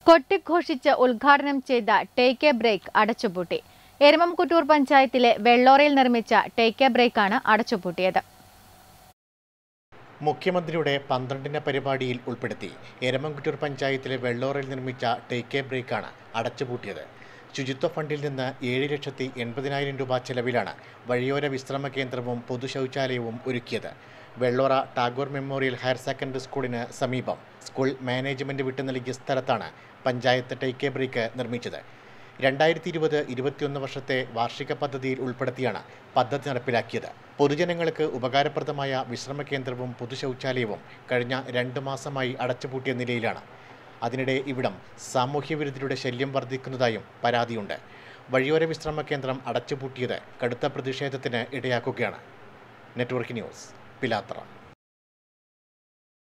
കൊട്ടിഘോഷിച്ച് ഉദ്ഘാടനം ചെയ്ത take A break അടച്ചുപൂട്ടി എരമംകുറ്റൂർ പഞ്ചായത്തിലെ വെള്ളോറയിൽ നിർമ്മിച്ച ടേക്ക് എ ബ്രേക്കാണ് അടച്ചുപൂട്ടിയത് മുഖ്യമന്ത്രിയുടെ പന്ത്രണ്ടിന പരിപാടിയിൽ ഉൾപ്പെടുത്തി എരമംകുറ്റൂർ പഞ്ചായത്തിലെ വെള്ളോറയിൽ നിർമ്മിച്ച ടേക്ക് എ ബ്രേക്കാണ് അടച്ചുപൂട്ടിയത് ശുചിത്വ ഫണ്ടിൽ നിന്ന് ഏഴ് ലക്ഷത്തി എൺപതിനായിരം രൂപ ചെലവിലാണ് വഴിയോര വിശ്രമ കേന്ദ്രവും പൊതു ശൗചാലയവും ഒരുക്കിയത് Vellora Tagore memorial higher secondary സ്കൂളിന് സമീപം സ്കൂൾ മാനേജ്മെന്റ് വിട്ടു നൽകിയ സ്ഥലത്താണ് പഞ്ചായത്ത് ടേക്ക് എ ബ്രേക്ക് നിർമ്മിച്ചത് രണ്ടായിരത്തി ഇരുപത് ഇരുപത്തിയൊന്ന് വർഷത്തെ വാർഷിക പദ്ധതിയിൽ ഉൾപ്പെടുത്തിയാണ് പദ്ധതി നടപ്പിലാക്കിയത് പൊതുജനങ്ങൾക്ക് ഉപകാരപ്രദമായ വിശ്രമ കേന്ദ്രവും പൊതു ശൗചാലയവും കഴിഞ്ഞ രണ്ട് മാസമായി അടച്ചുപൂട്ടിയ നിലയിലാണ് അതിനിടെ ഇവിടം സാമൂഹ്യവിരുദ്ധരുടെ ശല്യം വർദ്ധിക്കുന്നതായും പരാതിയുണ്ട് വഴിയോര വിശ്രമ കേന്ദ്രം അടച്ചുപൂട്ടിയത് കടുത്ത പ്രതിഷേധത്തിന് ഇടയാക്കുകയാണ് നെറ്റ്വർക്ക് ന്യൂസ് പിലാത്തറ